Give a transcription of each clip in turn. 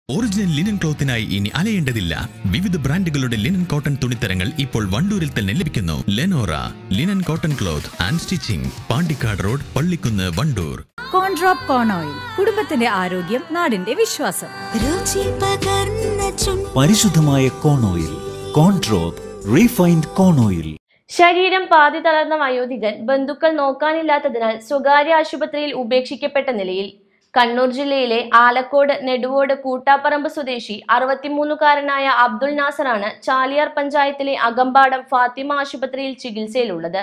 Original linen ക്ലോത്തിനായി ഇനി അലയേണ്ടതില്ല വിവിധ ബ്രാൻഡുകളുടെ ലിനൻ കോട്ടൺ തുണിത്തരങ്ങൾ ഇപ്പോൾ വണ്ടൂരിൽ തന്നെ ലഭിക്കുന്നു Lenora linen cotton cloth and stitching Pandikkad road Pallikkunnu Wandoor Corndrop corn oil കുടുംബത്തിന്റെ ആരോഗ്യം നാടിന്റെ വിശ്വാസം രുചി പകർന്ന ചുണ്ട് പരിശുദ്ധമായ corn oil Corndrop refined corn oil ശരീരം പാതി തളർന്ന വയോധികൻ ബന്ധുക്കൾ നോക്കാനില്ലാത്തതിനാൽ സ്വകാര്യ ആശുപത്രിയിൽ ഉപേക്ഷിക്കപ്പെട്ട നിലയിൽ കണ്ണൂർ ജില്ലയിലെ ആലക്കോട് നെടുവോട് കൂട്ടാപ്പറമ്പ് സ്വദേശി അറുപത്തിമൂന്നുകാരനായ അബ്ദുൾ നാസറാണ് ചാലിയാർ പഞ്ചായത്തിലെ അകമ്പാടം ഫാത്തിമ ആശുപത്രിയിൽ ചികിത്സയിലുള്ളത്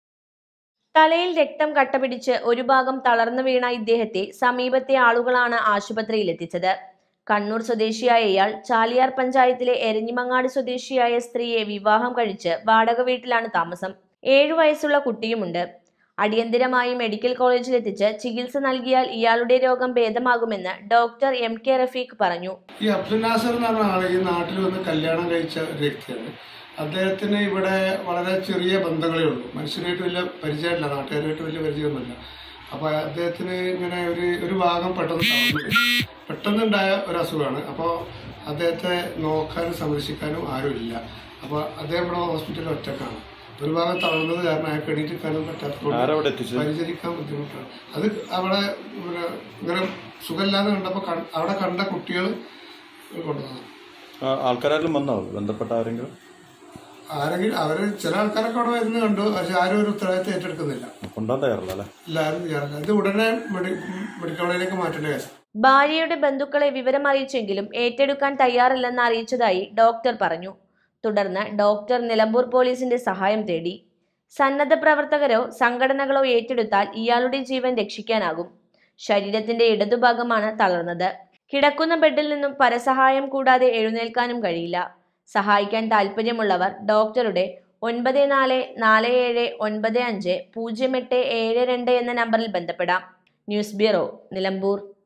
തലയിൽ രക്തം കട്ടപിടിച്ച് ഒരു ഭാഗം തളർന്നു വീണ ഇദ്ദേഹത്തെ സമീപത്തെ ആളുകളാണ് ആശുപത്രിയിൽ എത്തിച്ചത് കണ്ണൂർ സ്വദേശിയായ ഇയാൾ ചാലിയാർ പഞ്ചായത്തിലെ എരഞ്ഞിമങ്ങാട് സ്വദേശിയായ സ്ത്രീയെ വിവാഹം കഴിച്ച് വാടക വീട്ടിലാണ് താമസം ഏഴു വയസ്സുള്ള കുട്ടിയുമുണ്ട് അടിയന്തിരമായി മെഡിക്കൽ കോളേജിൽ എത്തിച്ച് ചികിത്സ നൽകിയാൽ ഇയാളുടെ രോഗം ഭേദമാകുമെന്ന് ഡോക്ടർ എം കെ റഫീഖ് പറഞ്ഞു ഈ അബ്ദുൽ നാസർ എന്ന് പറഞ്ഞ ആള് ഈ നാട്ടിൽ വന്ന് കല്യാണം കഴിച്ച ഒരു വ്യക്തിയാണ് അദ്ദേഹത്തിന് ഇവിടെ വളരെ ചെറിയ ബന്ധങ്ങളേ ഉള്ളൂ മനുഷ്യനായിട്ട് വലിയ പരിചയമില്ല നാട്ടുകാരായിട്ട് വലിയ പരിചയമൊന്നുമില്ല അപ്പോൾ അദ്ദേഹത്തിന് ഇങ്ങനെ ഒരു ഒരു ഭാഗം പെട്ടെന്ന് തളർന്നു പോയി. പെട്ടെന്നുണ്ടായ ഒരു അസുഖമാണ് അപ്പോൾ അദ്ദേഹത്തെ നോക്കാനും സംരക്ഷിക്കാനും ആരുമില്ല അപ്പോൾ അദ്ദേഹം ഇവിടെ ഹോസ്പിറ്റലിൽ ഒറ്റക്കാണ് ഒരു ഭാഗം തളർന്നത് കാരണം അയാൾക്ക് എണീറ്റിരിക്കാനും പറ്റാത്തതുകൊണ്ട് പരിചരിക്കാൻ ബുദ്ധിമുട്ടാണ് അത് അവിടെ പിന്നെ ഇങ്ങനെ സുഖമില്ലാതെ കണ്ടപ്പോൾ അവിടെ കണ്ട കുട്ടികൾ കൊണ്ടുവന്നു ആൾക്കാരെല്ലാം വന്നോ ബന്ധപ്പെട്ട ആരെങ്കിലും ആരെങ്കിലും അവര് ചില ആൾക്കാരൊക്കെ അവിടെ വരുന്നത് കണ്ടു പക്ഷെ ആരും ഒരു ഉത്തരവാദിത്തം ഏറ്റെടുക്കുന്നില്ല കൊണ്ടുപോകാൻ തയ്യാറല്ല അല്ലേ എല്ലാവരും ചെയ്യാറില്ല ഇത് ഉടനെ മെഡി മെഡിക്കൽ കോളേജിലേക്ക് മാറ്റേണ്ട കേസ് ഭാര്യയുടെ ബന്ധുക്കളെ വിവരം അറിയിച്ചെങ്കിലും ഏറ്റെടുക്കാൻ തയ്യാറില്ലെന്ന് അറിയിച്ചതായി ഡോക്ടർ പറഞ്ഞു തുടർന്ന് ഡോക്ടർ നിലമ്പൂർ പോലീസിന്റെ സഹായം തേടി സന്നദ്ധ പ്രവർത്തകരോ സംഘടനകളോ ഏറ്റെടുത്താൽ ഇയാളുടെ ജീവൻ രക്ഷിക്കാനാകും ശരീരത്തിന്റെ ഇടതുഭാഗമാണ് തളർന്നത് കിടക്കുന്ന ബെഡിൽ നിന്നും പരസഹായം കൂടാതെ എഴുന്നേൽക്കാനും കഴിയില്ല സഹായിക്കാൻ താല്പര്യമുള്ളവർ ഡോക്ടറുടെ ഒൻപത് നാല് നാല് ഏഴ് ഒൻപത് അഞ്ച് പൂജ്യം എട്ട് ഏഴ് രണ്ട് എന്ന നമ്പറിൽ ബന്ധപ്പെടാം ന്യൂസ് ബ്യൂറോ നിലമ്പൂർ